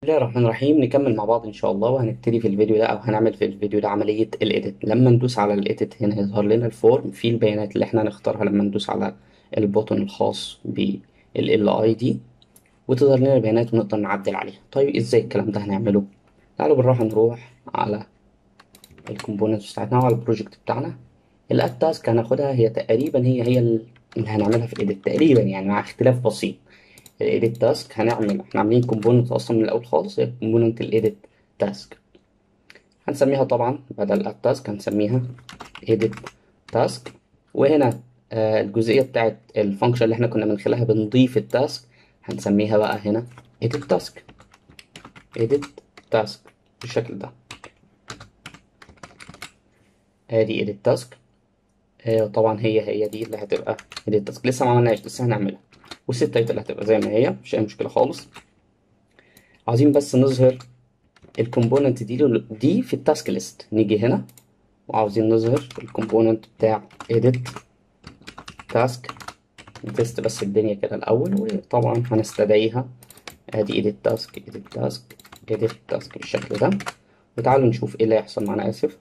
الله الرحمن الرحيم نكمل مع بعض ان شاء الله وهنبتدي في الفيديو ده او هنعمل في الفيديو ده عملية الايديت لما ندوس على الايديت هنا يظهر لنا الفورم فيه البيانات اللي احنا هنختارها لما ندوس على البوتون الخاص بال اي دي وتظهر لنا البيانات ونقدر نعدل عليها طيب ازاي الكلام ده هنعمله تعالوا بالراحة نروح على الكومبوننتس بتاعتنا وعلى البروجكت بتاعنا الاد تاسك هناخدها هي تقريبا هي هي اللي هنعملها في الايديت تقريبا يعني مع اختلاف بسيط الايديت تاسك هنعمل احنا عاملين كومبوننت اصلا من الاول خالص هي كومبوننت الايديت تاسك هنسميها طبعا بدل التاسك هنسميها ايديت تاسك وهنا آه الجزئيه بتاعت الفانكشن اللي احنا كنا من خلالها بنضيف التاسك هنسميها بقى هنا ايديت تاسك ايديت تاسك بالشكل ده ادي ايديت تاسك آه طبعا هي هي دي اللي هتبقى ايديت تاسك لسه ما عملناش لسه هنعملها والست تايتل هتبقى زي ما هي مش اي مشكله خالص عايزين بس نظهر الكومبوننت دي دي في التاسك ليست نيجي هنا وعاوزين نظهر الكومبوننت بتاع edit task نتست بس الدنيا كده الاول وطبعا هنستدعيها ادي edit task edit task edit task بالشكل ده وتعالوا نشوف ايه اللي هيحصل معانا اسف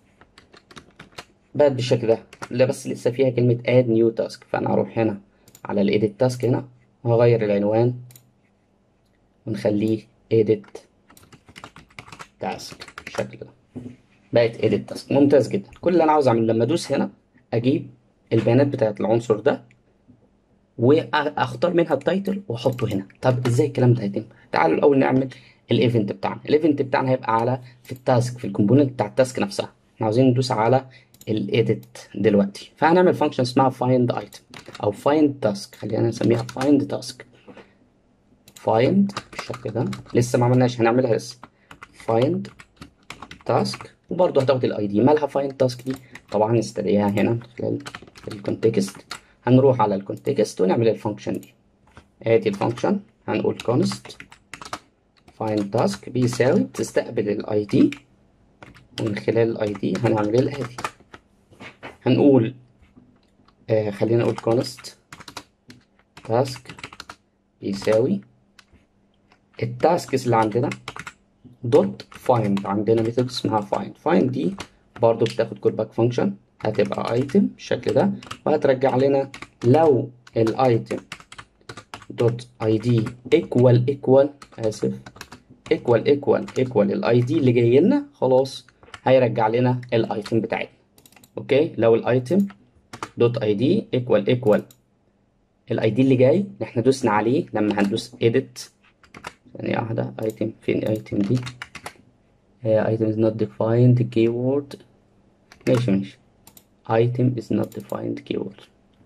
بقت بالشكل ده لا بس لسه فيها كلمة add new task فانا هروح هنا على الايديت تاسك هنا وهغير العنوان ونخليه edit task بالشكل ده بقت edit task ممتاز جدا كل اللي انا عاوز اعمله لما ادوس هنا اجيب البيانات بتاعت العنصر ده واختار منها التايتل واحطه هنا طب ازاي الكلام ده هيتم تعالوا الاول نعمل الايفنت بتاعنا الايفنت بتاعنا هيبقى على في التاسك في الكومبوننت بتاع التاسك نفسها احنا عاوزين ندوس على الايديت دلوقتي فهنعمل فانكشن اسمها find item او find task خلينا نسميها find task find بالشكل ده لسه ما عملناش هنعملها لسه find task وبرضه هتاخد الاي دي مالها find task دي طبعا نستدعيها هنا من خلال الكونتكست هنروح على الكونتكست ونعمل الفانكشن دي ادي الفانكشن هنقول const find task بيساوي تستقبل الاي دي ومن خلال الاي دي هنعمل الاتي هنقول آه خلينا نقول const task بيساوي التاسكس اللي عندنا دوت find عندنا ميثود اسمها find find دي برضو بتاخد كول باك فانكشن هتبقى item بالشكل ده وهترجع لنا لو الايتم دوت اي دي ايكوال ايكوال اسف ايكوال ايكوال ايكوال الاي دي اللي جاي لنا خلاص هيرجع لنا الايتم بتاعتنا اوكي لو الايتم دوت اي دي ايكوال ايكوال الاي دي اللي جاي اللي احنا دوسنا عليه لما هندوس edit ثانية واحدة ايتم فين الايتم دي ايتم is not defined keyword ماشي ماشي item is not defined keyword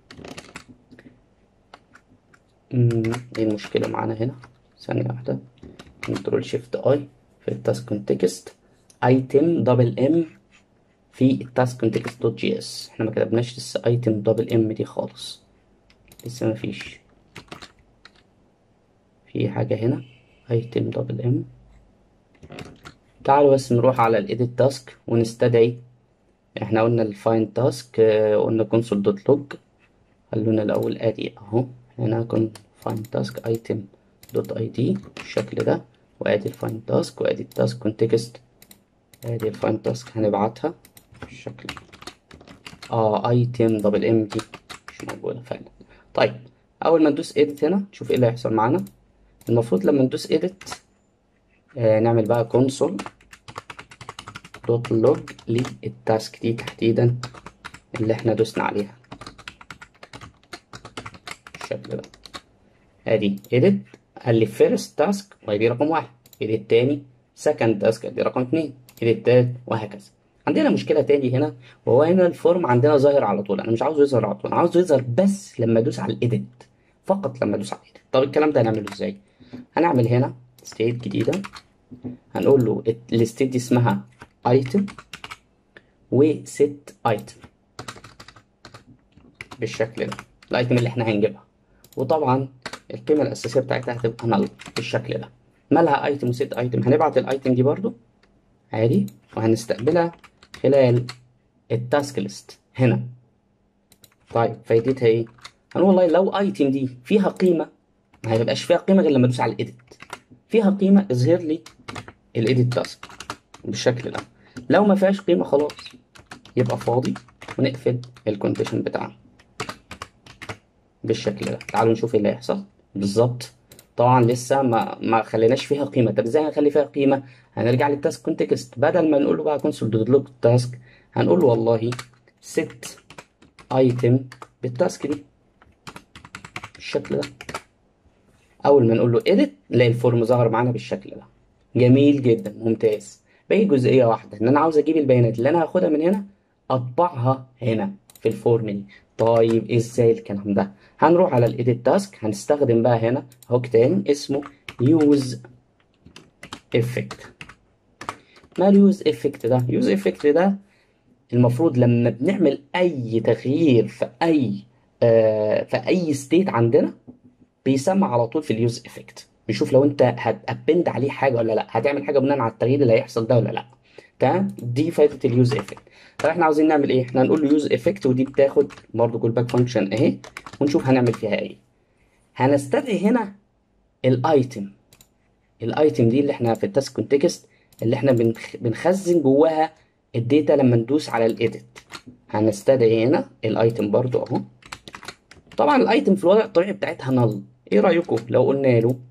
امم ايه المشكلة معانا هنا ثانية واحدة كنترول شيفت اي في التاسك كونتكست ايتم دبل ام في التاسك كونتكست دوت جي اس احنا ما كتبناش لسه ايتم دبل ام دي خالص لسه ما فيش في حاجة هنا ايتم دبل ام تعالوا بس نروح على الايديت تاسك ونستدعي احنا قلنا الفايند تاسك قلنا كونسول دوت لوج خلونا الاول ادي اهو هنا كن فايند تاسك ايتم دوت اي دي بالشكل ده وادي الفايند تاسك وادي التاسك كونتكست ادي الفايند تاسك هنبعتها بالشكل اه ايتم دبل ام دي مش موجوده فعلا طيب اول ما ندوس edit هنا نشوف ايه اللي هيحصل معانا المفروض لما ندوس edit آه نعمل بقى كونسول دوت لوج للتاسك دي تحديدا اللي احنا دوسنا عليها بالشكل ده ادي edit قال لي first task ودي رقم واحد edit تاني second task دي رقم اتنين edit تالت وهكذا عندنا مشكلة تاني هنا وهو هنا الفورم عندنا ظاهر على طول انا مش عاوزه يظهر على طول انا عاوزه يظهر بس لما ادوس على الايديت فقط لما ادوس على الايديت طب الكلام ده هنعمله ازاي هنعمل هنا ستيت جديدة هنقول له الستيت دي اسمها item وست item بالشكل ده الايتم اللي احنا هنجيبها وطبعا القيمة الأساسية بتاعتها هتبقى null بالشكل ده مالها ايتم وست ايتم هنبعت الايتم دي برضو عادي وهنستقبلها خلال التاسك ليست هنا طيب فايدتها ايه هنقول والله لو ايتم دي فيها قيمة ما هيبقاش فيها قيمة غير لما ادوس على الايديت فيها قيمه اظهر لي الايديت تاسك بالشكل ده لو ما فيهاش قيمه خلاص يبقى فاضي ونقفل الكونديشن بتاعنا بالشكل ده تعالوا نشوف ايه اللي هيحصل بالظبط طبعا لسه ما ما خليناش فيها قيمه طب ازاي هنخلي فيها قيمه هنرجع للتاسك كونتكست بدل ما نقول له بقى كونسول دوت لوج تاسك هنقول له والله ست ايتم بالتاسك دي بالشكل ده اول ما نقول له edit نلاقي الفورم ظهر معانا بالشكل ده جميل جدا ممتاز باقي جزئيه واحده ان انا عاوز اجيب البيانات اللي انا هاخدها من هنا اطبعها هنا في الفورم دي طيب ازاي الكلام ده هنروح على الايديت تاسك هنستخدم بقى هنا هوك تاني اسمه يوز افكت ما اليوز افكت ده يوز افكت ده المفروض لما بنعمل اي تغيير في اي آه في اي ستيت عندنا بيسمع على طول في اليوز افكت بيشوف لو انت هتابند عليه حاجه ولا لا هتعمل حاجه بناء على التغيير اللي هيحصل ده ولا لا تمام دي فايده اليوز افكت طب احنا عاوزين نعمل ايه احنا هنقول له يوز افكت ودي بتاخد برضه كول باك فانكشن اهي ونشوف هنعمل فيها ايه هنستدعي هنا الايتم الايتم دي اللي احنا في التاسك كونتكست اللي احنا بنخ... بنخزن جواها الداتا لما ندوس على الايديت هنستدعي هنا الايتم برضو اهو طبعا الايتم في الوضع الطبيعي بتاعتها نل ايه رايكم لو قلنا له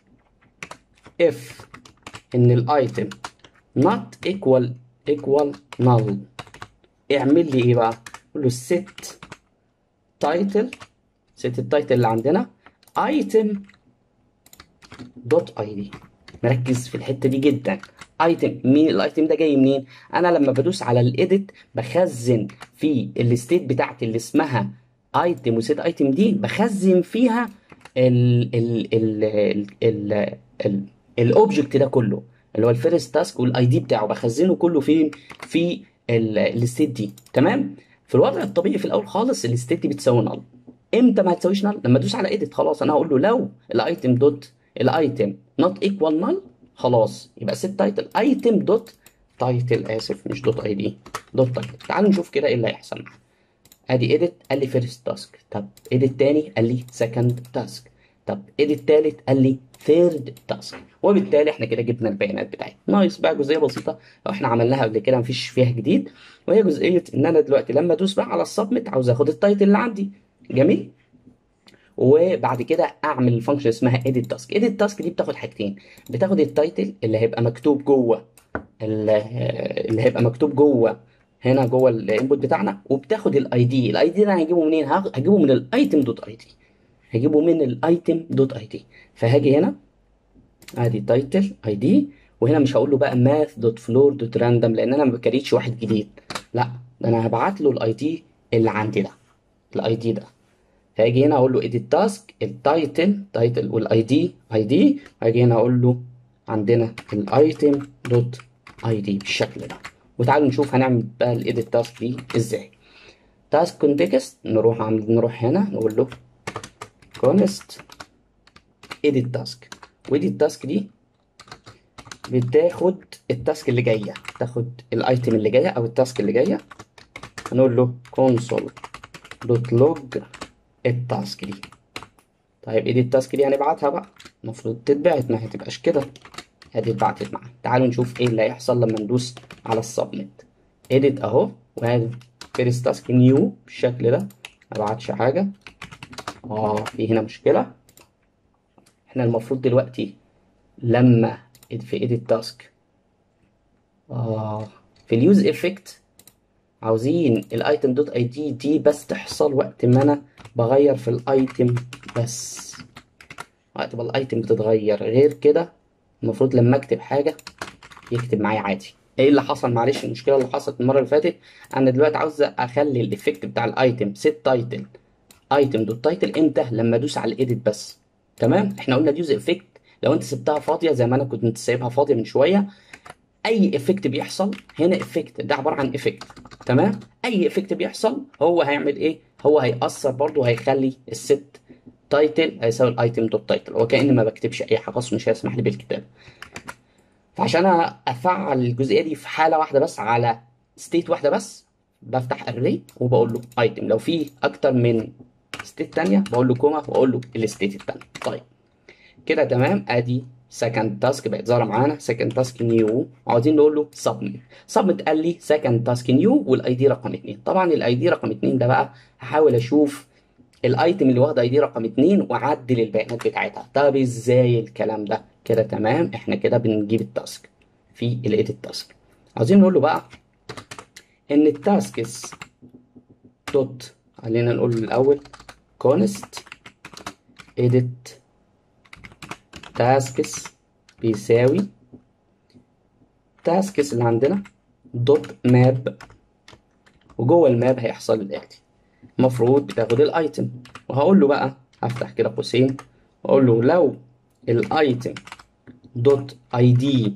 if ان الايتم not equal equal null اعمل لي ايه بقى قول له set title set التايتل اللي عندنا item دوت اي دي نركز في الحته دي جدا ايتم مين الايتم ده جاي منين انا لما بدوس على الايديت بخزن في الستيت بتاعتي اللي اسمها ايتم وسيت ايتم دي بخزن فيها ال ال ال ال ال الاوبجكت ده كله اللي هو الفيرست تاسك والاي دي بتاعه بخزنه كله فين في الستيت دي تمام في الوضع الطبيعي في الاول خالص الستيت دي بتساوي نل امتى ما هتساويش نل لما ادوس على ايديت خلاص انا هقول له لو الايتم دوت الايتم نوت ايكوال نل خلاص يبقى set تايتل ايتم دوت تايتل اسف مش دوت اي دي دوت تايتل تعالوا نشوف كده ايه اللي هيحصل معانا ادي ايديت قال لي فيرست تاسك طب ايديت تاني قال لي سكند تاسك طب ايديت تالت قال لي ثيرد تاسك وبالتالي احنا كده جبنا البيانات بتاعتنا ناقص بقى جزئيه بسيطه احنا عملناها قبل كده مفيش فيها جديد وهي جزئيه ان انا دلوقتي لما ادوس بقى على السبميت عاوز اخد التايتل اللي عندي جميل وبعد كده اعمل الفانكشن اسمها edit task edit task دي بتاخد حاجتين بتاخد التايتل اللي هيبقى مكتوب جوه اللي هيبقى مكتوب جوه هنا جوه الانبوت بتاعنا وبتاخد الاي دي الاي دي ده انا هجيبه منين هجيبه من الايتم دوت اي دي هجيبه من الايتم دوت اي دي فهاجي هنا ادي تايتل اي دي وهنا مش هقول له بقى ماث دوت فلور دوت راندوم لان انا ما بكريتش واحد جديد لا ده انا هبعت له الاي دي اللي عندي ده الاي دي ده هاجي هنا اقول له edit task التايتل تايتل والاي دي اي دي هاجي هنا اقول له عندنا الايتم دوت اي دي بالشكل ده وتعالوا نشوف هنعمل بقى الايديت تاسك دي ازاي تاسك كونتكست نروح عند نروح هنا نقول له كونست edit تاسك وإيديت تاسك دي بتاخد التاسك اللي جايه تاخد الايتم اللي جايه او التاسك اللي جايه هنقول له console دوت لوج التاسك دي طيب ايه التاسك دي هنبعتها بقى المفروض تتبعت ما هتبقاش كده ادي اتبعتت معانا تعالوا نشوف ايه اللي هيحصل لما ندوس على السبميت اديت اهو وادي فيرست تاسك نيو بالشكل ده ما بعتش حاجه اه في هنا مشكله احنا المفروض دلوقتي لما في اديت تاسك اه في اليوز افكت عاوزين الايتم دوت اي دي دي بس تحصل وقت ما انا بغير في الايتم بس وقت ما الايتم بتتغير غير كده المفروض لما اكتب حاجه يكتب معايا عادي ايه اللي حصل معلش المشكله اللي حصلت المره اللي فاتت انا دلوقتي عاوز اخلي الايفكت بتاع الايتم سيت تايتل ايتم دوت تايتل امتى لما ادوس على الايديت بس تمام احنا قلنا اليوز افكت لو انت سبتها فاضيه زي ما انا كنت سايبها فاضيه من شويه اي افكت بيحصل هنا افكت ده عباره عن افكت تمام اي افكت بيحصل هو هيعمل ايه هو هيأثر برضه هيخلي الست تايتل هيساوي الايتم دوت تايتل هو كأني ما بكتبش اي حاجه اصلا مش هيسمح لي بالكتابه فعشان افعل الجزئيه دي في حاله واحده بس على ستيت واحده بس بفتح اري وبقول له ايتم لو في اكتر من ستيت تانية بقول له كوما واقول له الستيت التانية طيب كده تمام ادي سكند تاسك بقت ظاهره معانا سكند تاسك نيو عاوزين نقول له سبميت سبميت قال لي سكند تاسك نيو والاي دي رقم 2 طبعا الاي دي رقم 2 ده بقى هحاول اشوف الايتم اللي واخده اي دي رقم 2 واعدل البيانات بتاعتها طب ازاي الكلام ده كده تمام احنا كده بنجيب التاسك في الايديت تاسك عاوزين نقول له بقى ان التاسكس دوت خلينا نقول الاول كونست edit tasks بيساوي tasks اللي عندنا دوت ماب وجوه الماب هيحصل الاتي المفروض بتاخد الايتم وهقول له بقى هفتح كده قوسين واقول له لو الايتم دوت اي دي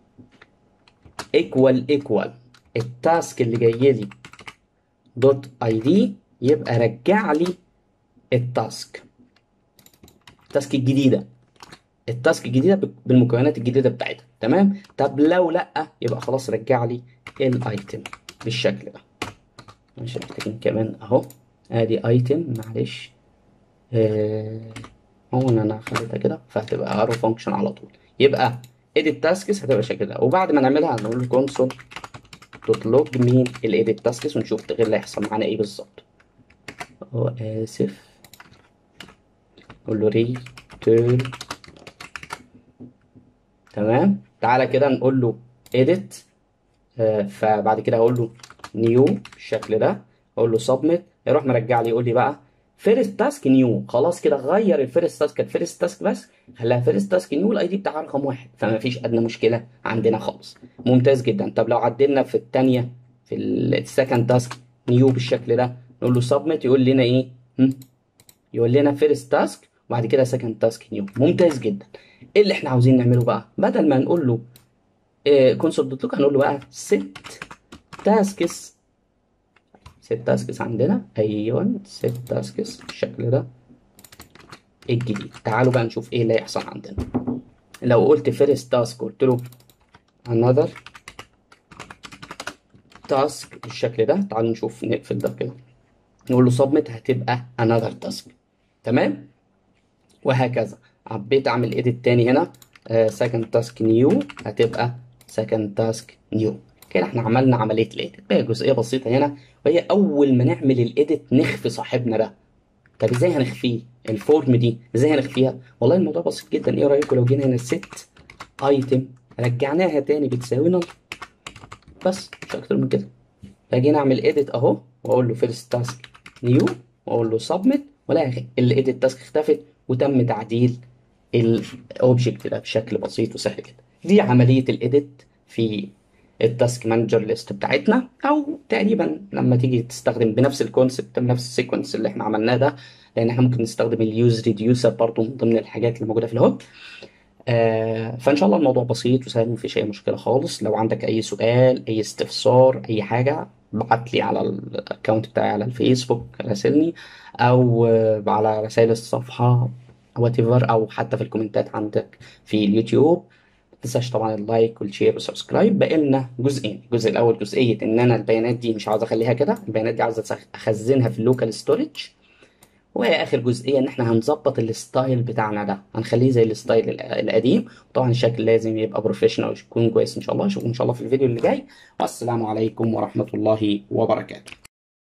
ايكوال ايكوال التاسك اللي جاي لي دوت اي دي يبقى رجع لي التاسك التاسك الجديده التاسك الجديده بالمكونات الجديده بتاعتها تمام طب لو لا يبقى خلاص رجع لي الايتم بالشكل ده مش محتاجين كمان اهو ادي ايتم معلش آه هو انا خليتها كده فهتبقى ارو فانكشن على طول يبقى edit tasks هتبقى شكل ده وبعد ما نعملها هنقول له console دوت لوج مين الايديت تاسكس ونشوف تغير اللي هيحصل معانا ايه بالظبط هو اسف نقول له ريتيرن تمام تعالى كده نقول له edit آه فبعد كده هقول له نيو بالشكل ده اقول له سبميت يروح مرجع لي يقول لي بقى فيرست تاسك نيو خلاص كده غير الفيرست تاسك كانت فيرست تاسك بس خلاها فيرست تاسك نيو الاي دي بتاعها رقم واحد فما فيش ادنى مشكله عندنا خالص ممتاز جدا طب لو عدلنا في الثانيه في السكند تاسك نيو بالشكل ده نقول له سبميت يقول لنا ايه هم؟ يقول لنا فيرست تاسك وبعد كده سكند تاسك نيو ممتاز جدا ايه اللي احنا عاوزين نعمله بقى بدل ما نقول له كونسول دوت لوك هنقول له بقى ست تاسكس ست تاسكس عندنا ايوه ست تاسكس بالشكل ده الجديد تعالوا بقى نشوف ايه اللي هيحصل عندنا لو قلت فيرست تاسك قلت له another تاسك بالشكل ده تعالوا نشوف نقفل ده كده نقول له سبميت هتبقى another تاسك تمام وهكذا حبيت اعمل ايديت تاني هنا سكند تاسك نيو هتبقى سكند تاسك نيو كده احنا عملنا عمليه الايديت بقى جزئيه بسيطه هنا وهي اول ما نعمل الايديت نخفي صاحبنا ده طب ازاي هنخفيه الفورم دي ازاي هنخفيها والله الموضوع بسيط جدا ايه رايكم لو جينا هنا ست ايتم رجعناها تاني بتساوي نل بس مش اكتر من كده فجينا اعمل ايديت اهو واقول له فيرست تاسك نيو واقول له سبميت ولا الايديت تاسك اختفت وتم تعديل الاوبجكت ده بشكل بسيط وسهل جدا دي عمليه الايديت في التاسك مانجر ليست بتاعتنا او تقريبا لما تيجي تستخدم بنفس الكونسبت بنفس السيكونس اللي احنا عملناه ده لان احنا ممكن نستخدم اليوز ريديوسر برضه من ضمن الحاجات اللي موجوده في الهوب آه فان شاء الله الموضوع بسيط وسهل مفيش اي مشكله خالص لو عندك اي سؤال اي استفسار اي حاجه ابعت لي على الاكونت بتاعي على الفيسبوك راسلني او آه على رسائل الصفحه وات او حتى في الكومنتات عندك في اليوتيوب تنساش طبعا اللايك والشير والسبسكرايب باقي لنا جزئين الجزء الاول جزئيه ان انا البيانات دي مش عاوز اخليها كده البيانات دي عاوز اخزنها في اللوكال ستورج وهي اخر جزئيه ان احنا هنظبط الستايل بتاعنا ده هنخليه زي الستايل القديم وطبعا الشكل لازم يبقى بروفيشنال ويكون كويس ان شاء الله اشوفكم ان شاء الله في الفيديو اللي جاي والسلام عليكم ورحمه الله وبركاته